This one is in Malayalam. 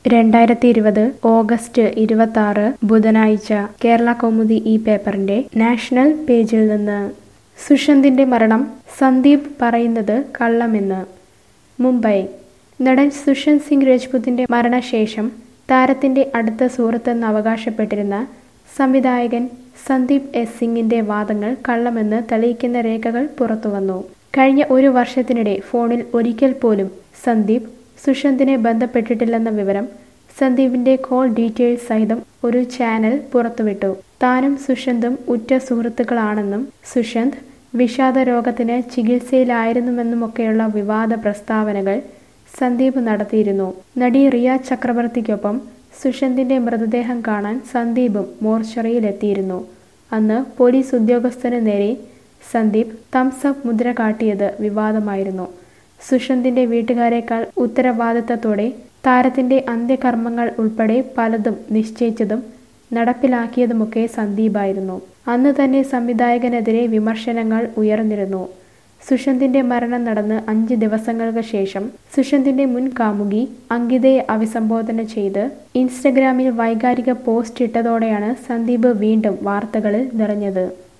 രണ്ടായിരത്തി ഇരുപത് ഓഗസ്റ്റ് ഇരുപത്തി ആറ് ബുധനാഴ്ച കേരള കൗമുദി ഈ പേപ്പറിന്റെ നാഷണൽ പേജിൽ നിന്ന് സുഷന്തിന്റെ മരണം സന്ദീപ് പറയുന്നത് കള്ളമെന്ന് മുംബൈ നടൻ സുഷന്ത് സിംഗ് രജ്പുത്തിന്റെ മരണശേഷം താരത്തിന്റെ അടുത്ത സുഹൃത്തെന്ന് അവകാശപ്പെട്ടിരുന്ന സംവിധായകൻ സന്ദീപ് എസ് സിംഗിന്റെ വാദങ്ങൾ കള്ളമെന്ന് തെളിയിക്കുന്ന രേഖകൾ പുറത്തുവന്നു കഴിഞ്ഞ ഒരു വർഷത്തിനിടെ ഫോണിൽ ഒരിക്കൽ പോലും സന്ദീപ് സുഷന്തിനെ ബന്ധപ്പെട്ടിട്ടില്ലെന്ന വിവരം സന്ദീപിന്റെ കോൾ ഡീറ്റെയിൽസ് സഹിതം ഒരു ചാനൽ പുറത്തുവിട്ടു താനും സുഷന്തും ഉറ്റ സുഹൃത്തുക്കളാണെന്നും സുഷന്ത് വിഷാദ രോഗത്തിന് ചികിത്സയിലായിരുന്നുവെന്നുമൊക്കെയുള്ള വിവാദ പ്രസ്താവനകൾ സന്ദീപ് നടത്തിയിരുന്നു നടി റിയ ചക്രവർത്തിക്കൊപ്പം സുഷന്തിന്റെ മൃതദേഹം കാണാൻ സന്ദീപും മോർച്ചറിയിലെത്തിയിരുന്നു അന്ന് പോലീസ് ഉദ്യോഗസ്ഥന് നേരെ സന്ദീപ് തംസ് അപ്പ് മുദ്ര കാട്ടിയത് വിവാദമായിരുന്നു സുഷന്തിന്റെ വീട്ടുകാരെക്കാൾ ഉത്തരവാദിത്തത്തോടെ താരത്തിന്റെ അന്ത്യകർമ്മങ്ങൾ ഉൾപ്പെടെ പലതും നിശ്ചയിച്ചതും നടപ്പിലാക്കിയതുമൊക്കെ സന്ദീപായിരുന്നു അന്ന് തന്നെ സംവിധായകനെതിരെ വിമർശനങ്ങൾ ഉയർന്നിരുന്നു സുഷന്തിന്റെ മരണം നടന്ന് അഞ്ച് ദിവസങ്ങൾക്ക് ശേഷം സുഷന്തിന്റെ മുൻ കാമുകി അങ്കിതയെ അഭിസംബോധന ചെയ്ത് ഇൻസ്റ്റഗ്രാമിൽ വൈകാരിക പോസ്റ്റ് ഇട്ടതോടെയാണ് സന്ദീപ് വീണ്ടും വാർത്തകളിൽ നിറഞ്ഞത്